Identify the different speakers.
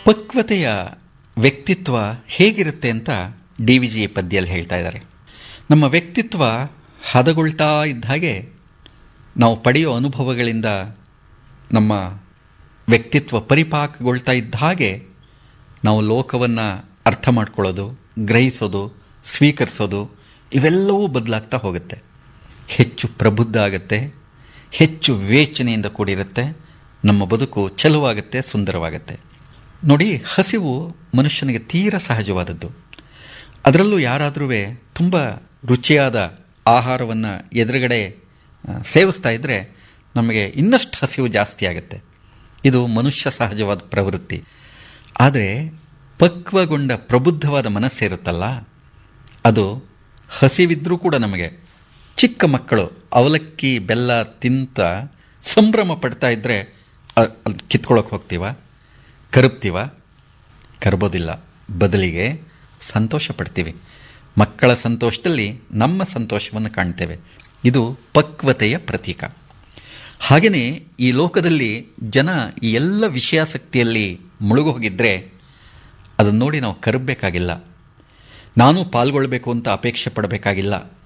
Speaker 1: ಪಕ್ವತೆಯ ವ್ಯಕ್ತಿತ್ವ ಹೇಗಿರುತ್ತೆ ಅಂತ ಡಿ ವಿ ಜಿ ಪದ್ಯಲ್ಲಿ ಹೇಳ್ತಾ ಇದ್ದಾರೆ ನಮ್ಮ ವ್ಯಕ್ತಿತ್ವ ಹದಗೊಳ್ತಾ ಇದ್ದ ಹಾಗೆ ನಾವು ಪಡೆಯೋ ಅನುಭವಗಳಿಂದ ನಮ್ಮ ವ್ಯಕ್ತಿತ್ವ ಪರಿಪಾಕಗೊಳ್ತಾ ಇದ್ದ ಹಾಗೆ ನಾವು ಲೋಕವನ್ನು ಅರ್ಥ ಮಾಡ್ಕೊಳ್ಳೋದು ಗ್ರಹಿಸೋದು ಸ್ವೀಕರಿಸೋದು ಇವೆಲ್ಲವೂ ಬದಲಾಗ್ತಾ ಹೋಗುತ್ತೆ ಹೆಚ್ಚು ಪ್ರಬುದ್ಧ ಆಗುತ್ತೆ ಹೆಚ್ಚು ವಿವೇಚನೆಯಿಂದ ಕೂಡಿರುತ್ತೆ ನಮ್ಮ ಬದುಕು ಚಲುವಾಗುತ್ತೆ ಸುಂದರವಾಗುತ್ತೆ ನೋಡಿ ಹಸಿವು ಮನುಷ್ಯನಿಗೆ ತೀರ ಸಹಜವಾದದ್ದು ಅದರಲ್ಲೂ ಯಾರಾದರೂ ತುಂಬ ರುಚಿಯಾದ ಆಹಾರವನ್ನು ಎದುರುಗಡೆ ಆ, ಸೇವಿಸ್ತಾ ಇದ್ದರೆ ನಮಗೆ ಇನ್ನಷ್ಟು ಹಸಿವು ಜಾಸ್ತಿ ಆಗುತ್ತೆ ಇದು ಮನುಷ್ಯ ಸಹಜವಾದ ಪ್ರವೃತ್ತಿ ಆದರೆ ಪಕ್ವಗೊಂಡ ಪ್ರಬುದ್ಧವಾದ ಮನಸ್ಸಿರುತ್ತಲ್ಲ ಅದು ಹಸಿವಿದ್ರೂ ಕೂಡ ನಮಗೆ ಚಿಕ್ಕ ಮಕ್ಕಳು ಅವಲಕ್ಕಿ ಬೆಲ್ಲ ತಿಂತ ಸಂಭ್ರಮ ಪಡ್ತಾ ಇದ್ದರೆ ಅಲ್ಲಿ ಕಿತ್ಕೊಳ್ಳೋಕೆ ಹೋಗ್ತೀವ ಕರಬ್ತೀವ ಕರಬೋದಿಲ್ಲ ಬದಲಿಗೆ ಸಂತೋಷ ಪಡ್ತೀವಿ ಮಕ್ಕಳ ಸಂತೋಷದಲ್ಲಿ ನಮ್ಮ ಸಂತೋಷವನ್ನು ಕಾಣ್ತೇವೆ ಇದು ಪಕ್ವತೆಯ ಪ್ರತೀಕ ಹಾಗೆಯೇ ಈ ಲೋಕದಲ್ಲಿ ಜನ ಈ ಎಲ್ಲ ವಿಷಯಾಸಕ್ತಿಯಲ್ಲಿ ಮುಳುಗೋಗಿದ್ರೆ ಅದನ್ನು ನೋಡಿ ನಾವು ಕರಬೇಕಾಗಿಲ್ಲ ನಾನು ಪಾಲ್ಗೊಳ್ಬೇಕು ಅಂತ ಅಪೇಕ್ಷೆ ಪಡಬೇಕಾಗಿಲ್ಲ